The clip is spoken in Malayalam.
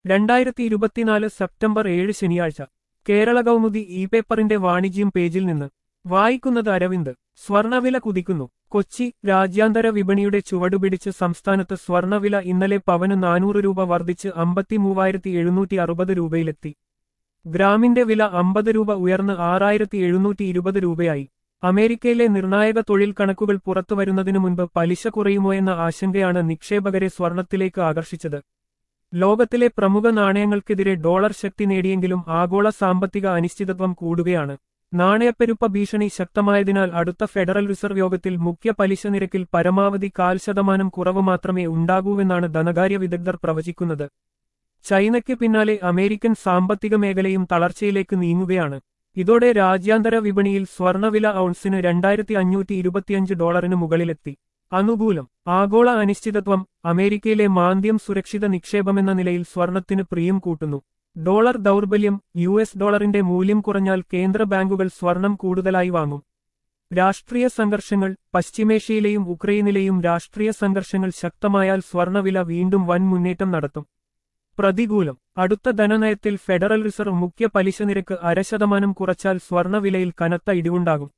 രണ്ടായിരത്തി ഇരുപത്തിനാല് സെപ്റ്റംബർ ഏഴ് ശനിയാഴ്ച കേരള കൗമുദി ഇ പേപ്പറിന്റെ വാണിജ്യം പേജിൽ നിന്ന് വായിക്കുന്നത് അരവിന്ദ് സ്വർണവില കുതിക്കുന്നു കൊച്ചി രാജ്യാന്തര വിപണിയുടെ ചുവടുപിടിച്ച് സംസ്ഥാനത്ത് സ്വർണവില ഇന്നലെ പവന് നാനൂറ് രൂപ വർദ്ധിച്ച് അമ്പത്തിമൂവായിരത്തി എഴുന്നൂറ്റി അറുപത് രൂപയിലെത്തി ഗ്രാമിന്റെ വില അമ്പത് രൂപ ഉയർന്ന് ആറായിരത്തി എഴുന്നൂറ്റി ഇരുപത് രൂപയായി അമേരിക്കയിലെ നിർണായക തൊഴിൽ കണക്കുകൾ പുറത്തുവരുന്നതിനു മുൻപ് പലിശ കുറയുമോ എന്ന ആശങ്കയാണ് നിക്ഷേപകരെ സ്വർണത്തിലേക്ക് ആകർഷിച്ചത് ലോകത്തിലെ പ്രമുഖ നാണയങ്ങൾക്കെതിരെ ഡോളർ ശക്തി നേടിയെങ്കിലും ആഗോള സാമ്പത്തിക അനിശ്ചിതത്വം കൂടുകയാണ് നാണയപ്പെരുപ്പ ഭീഷണി ശക്തമായതിനാൽ അടുത്ത ഫെഡറൽ റിസർവ് യോഗത്തിൽ മുഖ്യ പലിശ നിരക്കിൽ പരമാവധി കാൽ ശതമാനം കുറവ് മാത്രമേ ഉണ്ടാകൂവെന്നാണ് ധനകാര്യ വിദഗ്ധർ പ്രവചിക്കുന്നത് ചൈനയ്ക്ക് പിന്നാലെ അമേരിക്കൻ സാമ്പത്തിക മേഖലയും തളർച്ചയിലേക്ക് നീങ്ങുകയാണ് ഇതോടെ രാജ്യാന്തര വിപണിയിൽ സ്വർണവില ഔൺസിന് രണ്ടായിരത്തി അഞ്ഞൂറ്റി ഇരുപത്തിയഞ്ച് ഡോളറിന് മുകളിലെത്തി അനുകൂലം ആഗോള അനിശ്ചിതത്വം അമേരിക്കയിലെ മാന്ദ്യം സുരക്ഷിത നിക്ഷേപമെന്ന നിലയിൽ സ്വർണത്തിന് പ്രിയം കൂട്ടുന്നു ഡോളർ ദൗർബല്യം യു എസ് ഡോളറിന്റെ മൂല്യം കുറഞ്ഞാൽ കേന്ദ്ര ബാങ്കുകൾ സ്വർണം കൂടുതലായി വാങ്ങും രാഷ്ട്രീയ സംഘർഷങ്ങൾ പശ്ചിമേഷ്യയിലെയും ഉക്രൈനിലെയും രാഷ്ട്രീയ സംഘർഷങ്ങൾ ശക്തമായാൽ സ്വർണവില വീണ്ടും വൻ മുന്നേറ്റം നടത്തും പ്രതികൂലം അടുത്ത ധനനയത്തിൽ ഫെഡറൽ റിസർവ് മുഖ്യ പലിശ നിരക്ക് അര ശതമാനം കുറച്ചാൽ സ്വർണവിലയിൽ കനത്ത ഇടിവുണ്ടാകും